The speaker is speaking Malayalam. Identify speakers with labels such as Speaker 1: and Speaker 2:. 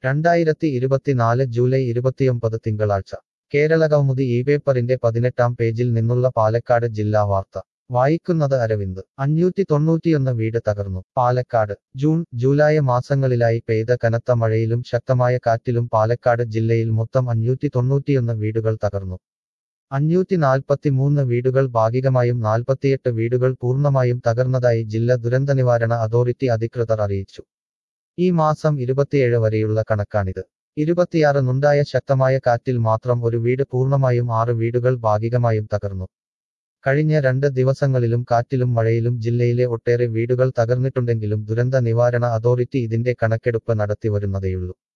Speaker 1: രണ്ടായിരത്തി ഇരുപത്തിനാല് ജൂലൈ ഇരുപത്തിയൊമ്പത് തിങ്കളാഴ്ച കേരളകൗമുദി ഈ പേപ്പറിന്റെ പതിനെട്ടാം പേജിൽ നിന്നുള്ള പാലക്കാട് ജില്ലാ വാർത്ത വായിക്കുന്നത് അരവിന്ദ് അഞ്ഞൂറ്റി തൊണ്ണൂറ്റിയൊന്ന് വീട് തകർന്നു പാലക്കാട് ജൂൺ ജൂലൈ മാസങ്ങളിലായി പെയ്ത കനത്ത മഴയിലും ശക്തമായ കാറ്റിലും പാലക്കാട് ജില്ലയിൽ മൊത്തം അഞ്ഞൂറ്റി തൊണ്ണൂറ്റിയൊന്ന് വീടുകൾ തകർന്നു അഞ്ഞൂറ്റി നാൽപ്പത്തിമൂന്ന് വീടുകൾ ഭാഗികമായും നാൽപ്പത്തിയെട്ട് വീടുകൾ പൂർണ്ണമായും തകർന്നതായി ജില്ലാ ദുരന്തനിവാരണ അതോറിറ്റി അധികൃതർ അറിയിച്ചു ഈ മാസം ഇരുപത്തിയേഴ് വരെയുള്ള കണക്കാണിത് ഇരുപത്തിയാറിനുണ്ടായ ശക്തമായ കാറ്റിൽ മാത്രം ഒരു വീട് പൂർണ്ണമായും ആറ് വീടുകൾ ഭാഗികമായും തകർന്നു കഴിഞ്ഞ രണ്ട് ദിവസങ്ങളിലും കാറ്റിലും മഴയിലും ജില്ലയിലെ ഒട്ടേറെ വീടുകൾ തകർന്നിട്ടുണ്ടെങ്കിലും ദുരന്ത നിവാരണ അതോറിറ്റി ഇതിന്റെ കണക്കെടുപ്പ് നടത്തിവരുന്നതേയുള്ളൂ